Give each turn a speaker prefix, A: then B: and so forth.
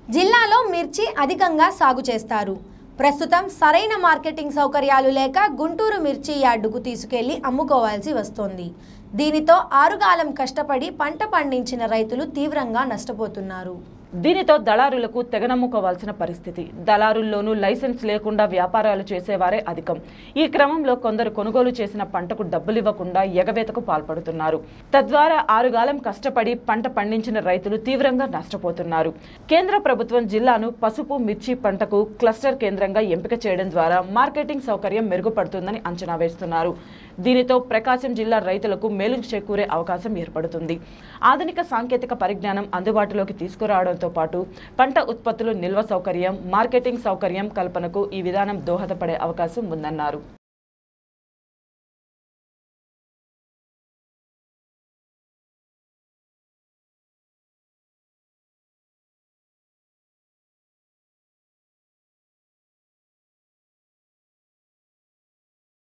A: జిల్లాలో మిర్చి అధికంగా సాగు చేస్తారు ప్రస్తుతం సరైన మార్కెటింగ్ సౌకర్యాలు లేక గుంటూరు మిర్చి యార్డుకు తీసుకెళ్లి అమ్ముకోవాల్సి వస్తోంది దీనితో ఆరుగాలం కష్టపడి పంట పండించిన రైతులు తీవ్రంగా నష్టపోతున్నారు
B: దీనితో దళారులకు తెగనమ్ముకోవాల్సిన పరిస్థితి దళారుల్లోనూ లైసెన్స్ లేకుండా వ్యాపారాలు చేసేవారే అధికం ఈ క్రమంలో కొందరు కొనుగోలు చేసిన పంటకు డబ్బులివ్వకుండా ఎగవేతకు పాల్పడుతున్నారు తద్వారా ఆరుగాలం కష్టపడి పంట పండించిన రైతులు తీవ్రంగా నష్టపోతున్నారు కేంద్ర ప్రభుత్వం జిల్లాను పసుపు మిర్చి పంటకు క్లస్టర్ కేంద్రంగా ఎంపిక చేయడం ద్వారా మార్కెటింగ్ సౌకర్యం మెరుగుపడుతుందని అంచనా వేస్తున్నారు దీనితో ప్రకాశం జిల్లా రైతులకు మేలు చేకూరే అవకాశం ఏర్పడుతుంది ఆధునిక సాంకేతిక పరిజ్ఞానం అందుబాటులోకి తీసుకురావడంతో పాటు పంట ఉత్పత్తులు నిల్వ సౌకర్యం మార్కెటింగ్ సౌకర్యం కల్పనకు ఈ విధానం దోహదపడే అవకాశం ఉందన్నారు